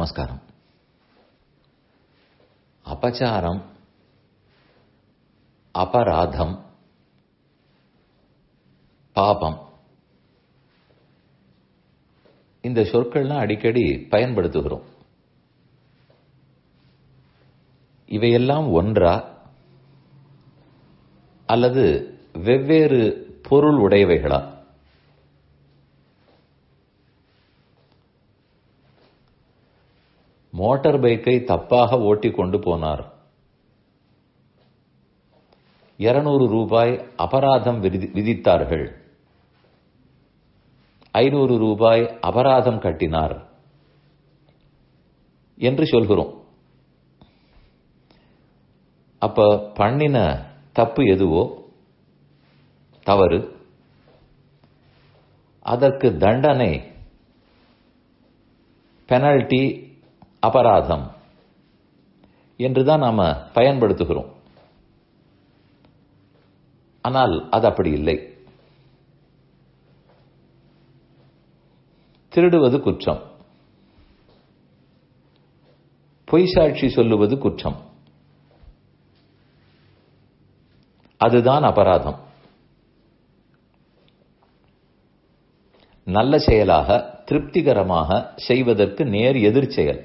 நமஸ்காரம் அபச்சாரம் அபராதம் பாபம் இந்த சொற்கள்லாம் அடிக்கடி பயன்படுத்துகிறோம் இவையெல்லாம் ஒன்றா அல்லது வெவ்வேறு பொருள் உடையவைகளா மோட்டார் பைக்கை தப்பாக ஓட்டி கொண்டு போனார் இருநூறு ரூபாய் அபராதம் விதித்தார்கள் ஐநூறு ரூபாய் அபராதம் கட்டினார் என்று சொல்கிறோம் அப்ப பண்ணின தப்பு எதுவோ தவறு அதற்கு தண்டனை பெனல்டி அபராதம் என்றுதான் நாம பயன்படுத்துகிறோம் ஆனால் அது அப்படி இல்லை திருடுவது குற்றம் பொய் சாட்சி சொல்லுவது குற்றம் அதுதான் அபராதம் நல்ல செயலாக திருப்திகரமாக செய்வதற்கு நேர் எதிர் செயல்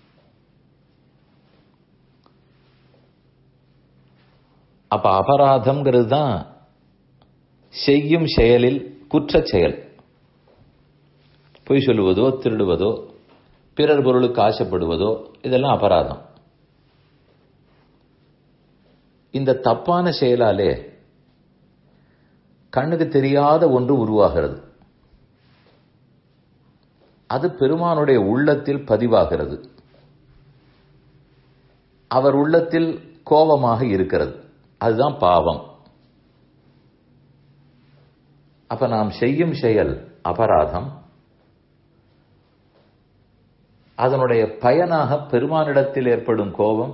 அப்ப அபராதம்ங்கிறது தான் செய்யும் செயலில் குற்ற செயல் பொய் சொல்லுவதோ திருடுவதோ பிறர் பொருளுக்கு ஆசைப்படுவதோ இதெல்லாம் அபராதம் இந்த தப்பான செயலாலே கண்ணுக்கு தெரியாத ஒன்று உருவாகிறது அது பெருமானுடைய உள்ளத்தில் பதிவாகிறது அவர் உள்ளத்தில் கோபமாக இருக்கிறது அதுதான் பாவம் அப்ப நாம் செய்யும் செயல் அபராதம் அதனுடைய பயனாக பெருமானிடத்தில் ஏற்படும் கோபம்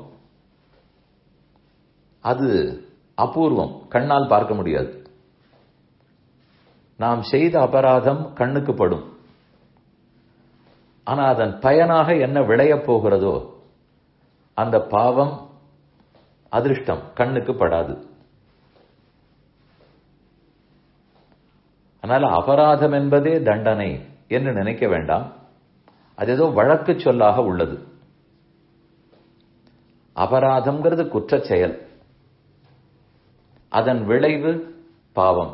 அது அபூர்வம் கண்ணால் பார்க்க முடியாது நாம் செய்த அபராதம் கண்ணுக்கு படும் ஆனால் அதன் பயனாக என்ன விளையப் போகிறதோ அந்த பாவம் அதிர்ஷ்டம் கண்ணுக்கு படாது அதனால அபராதம் என்பதே தண்டனை என்று நினைக்க வேண்டாம் அது ஏதோ வழக்கு சொல்லாக உள்ளது அபராதம்ங்கிறது குற்ற செயல் அதன் விளைவு பாவம்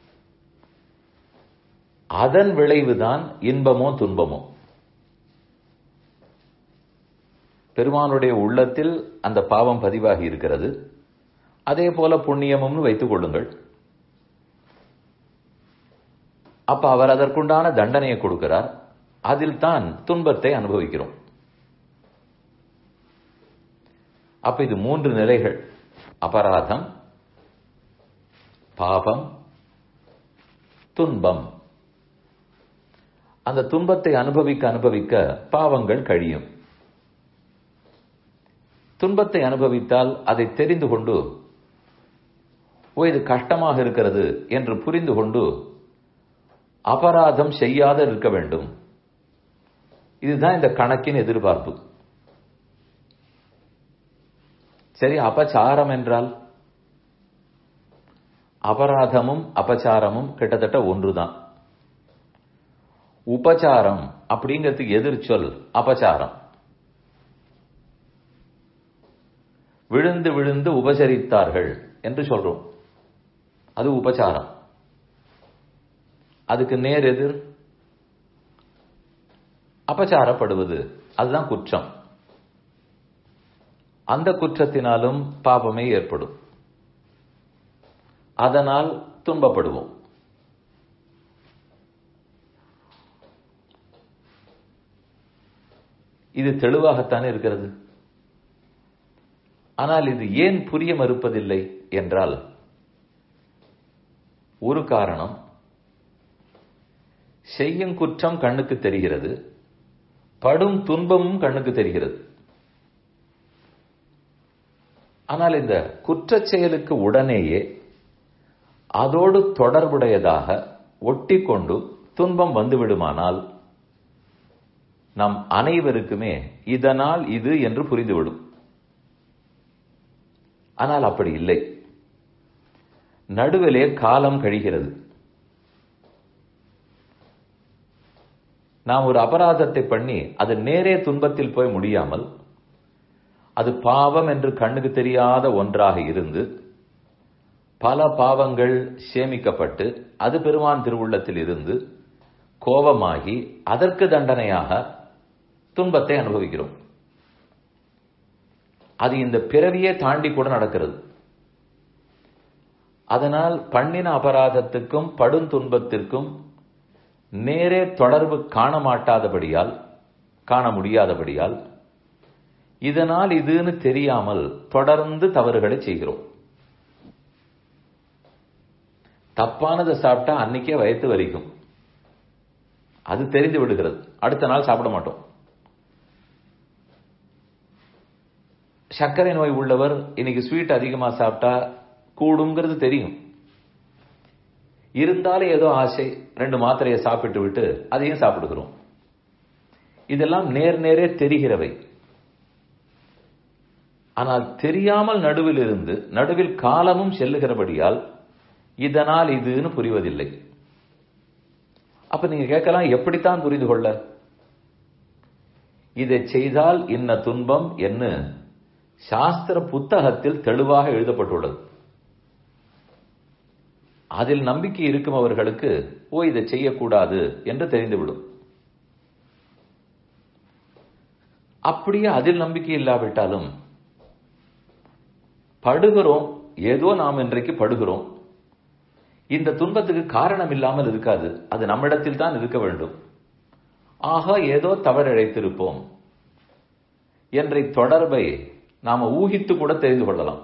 அதன் விளைவுதான் இன்பமோ துன்பமோ பெருமானுடைய உள்ளத்தில் அந்த பாவம் பதிவாகி இருக்கிறது அதே போல புண்ணியமும் வைத்துக் கொள்ளுங்கள் அப்ப அவர் அதற்குண்டான தண்டனையை கொடுக்கிறார் அதில் தான் துன்பத்தை அனுபவிக்கிறோம் அப்ப இது மூன்று நிலைகள் அபராதம் பாபம் துன்பம் அந்த துன்பத்தை அனுபவிக்க அனுபவிக்க பாவங்கள் கழியும் துன்பத்தை அனுபவித்தால் அதை தெரிந்து கொண்டு ஓ இது கஷ்டமாக இருக்கிறது என்று புரிந்து கொண்டு அபராதம் செய்யாத இருக்க வேண்டும் இதுதான் இந்த கணக்கின் எதிர்பார்ப்பு சரி அபச்சாரம் என்றால் அபராதமும் அபச்சாரமும் கிட்டத்தட்ட ஒன்றுதான் உபச்சாரம் அப்படிங்கிறதுக்கு எதிர் சொல் அபச்சாரம் விழுந்து விழுந்து உபசரித்தார்கள் என்று சொல்றோம் அது உபச்சாரம் அதுக்கு நேர் எதிர் அபச்சாரப்படுவது அதுதான் குற்றம் அந்த குற்றத்தினாலும் பாபமே ஏற்படும் அதனால் துன்பப்படுவோம் இது தெளிவாகத்தானே இருக்கிறது ஆனால் இது ஏன் புரிய மறுப்பதில்லை என்றால் ஒரு காரணம் செய்யும் குற்றம் கண்ணுக்கு தெரிகிறது படும் துன்பமும் கண்ணுக்கு தெரிகிறது ஆனால் இந்த குற்றச் செயலுக்கு உடனேயே அதோடு தொடர்புடையதாக ஒட்டி கொண்டு துன்பம் வந்துவிடுமானால் நம் அனைவருக்குமே இதனால் இது என்று புரிந்துவிடும் ஆனால் அப்படி இல்லை நடுவிலே காலம் கழிகிறது நாம் ஒரு அபராதத்தை பண்ணி அது நேரே துன்பத்தில் போய் முடியாமல் அது பாவம் என்று கண்ணுக்கு தெரியாத ஒன்றாக இருந்து பல பாவங்கள் சேமிக்கப்பட்டு அது பெருமான் திருவுள்ளத்தில் இருந்து கோபமாகி அதற்கு தண்டனையாக துன்பத்தை அனுபவிக்கிறோம் அது இந்த பிறவியே தாண்டி கூட நடக்கிறது அதனால் பண்ணின அபராதத்துக்கும் படும் துன்பத்திற்கும் நேரே தொடர்பு காண மாட்டாதபடியால் காண முடியாதபடியால் இதனால் இதுன்னு தெரியாமல் தொடர்ந்து தவறுகளை செய்கிறோம் தப்பானதை சாப்பிட்டா அன்னைக்கே வயத்து வலிக்கும் அது தெரிந்து விடுகிறது அடுத்த நாள் சாப்பிட மாட்டோம் சர்க்கரை நோய் உள்ளவர் இன்னைக்கு ஸ்வீட் அதிகமா சாப்பிட்டா கூடுங்கிறது தெரியும் இருந்தாலும் ஏதோ ஆசை ரெண்டு மாத்திரையை சாப்பிட்டு விட்டு அதையும் சாப்பிடுகிறோம் இதெல்லாம் நேர் நேரே தெரிகிறவை ஆனால் தெரியாமல் நடுவில் இருந்து நடுவில் காலமும் செல்லுகிறபடியால் இதனால் இதுன்னு புரிவதில்லை அப்ப நீங்க கேட்கலாம் எப்படித்தான் புரிந்து கொள்ள இதை செய்தால் இன்ன துன்பம் என்ன சாஸ்திர புத்தகத்தில் தெளிவாக எழுதப்பட்டுள்ளது அதில் நம்பிக்கை இருக்கும் அவர்களுக்கு ஓ இதை செய்யக்கூடாது என்று தெரிந்துவிடும் அப்படியே அதில் நம்பிக்கை இல்லாவிட்டாலும் படுகிறோம் ஏதோ நாம் இன்றைக்கு படுகிறோம் இந்த துன்பத்துக்கு காரணம் இல்லாமல் இருக்காது அது நம்மிடத்தில் தான் இருக்க வேண்டும் ஆக ஏதோ தவறிழைத்திருப்போம் என்ற தொடர்பை நாம ஊகித்து கூட தெரிந்து கொள்ளலாம்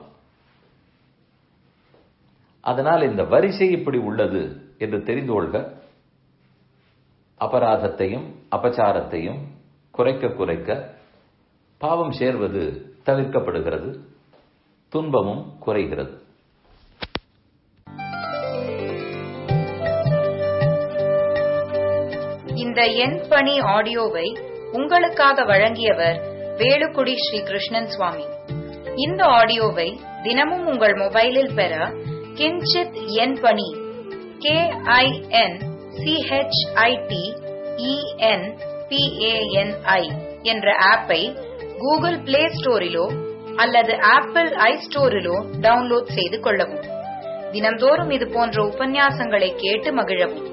அதனால் இந்த வரிசை இப்படி உள்ளது என்று தெரிந்து கொள்க அபராதத்தையும் அபச்சாரத்தையும் குறைக்க குறைக்க பாவம் சேர்வது தவிர்க்கப்படுகிறது துன்பமும் குறைகிறது இந்த எண் பணி ஆடியோவை உங்களுக்காக வழங்கியவர் வேலுக்குடி ஸ்ரீ கிருஷ்ணன் சுவாமி இந்த ஆடியோவை தினமும் உங்கள் மொபைலில் பெற கிஞ்சித் எண் பணி கே ஐ என் சிஹெச்ஐடி இஎன் பிஏஎன்ஐ என்ற ஆப்பை கூகுள் பிளே ஸ்டோரிலோ அல்லது ஆப்பிள் ஐ ஸ்டோரிலோ டவுன்லோட் செய்து கொள்ளவும் தினம்தோறும் இது போன்ற உபன்யாசங்களை கேட்டு மகிழவும்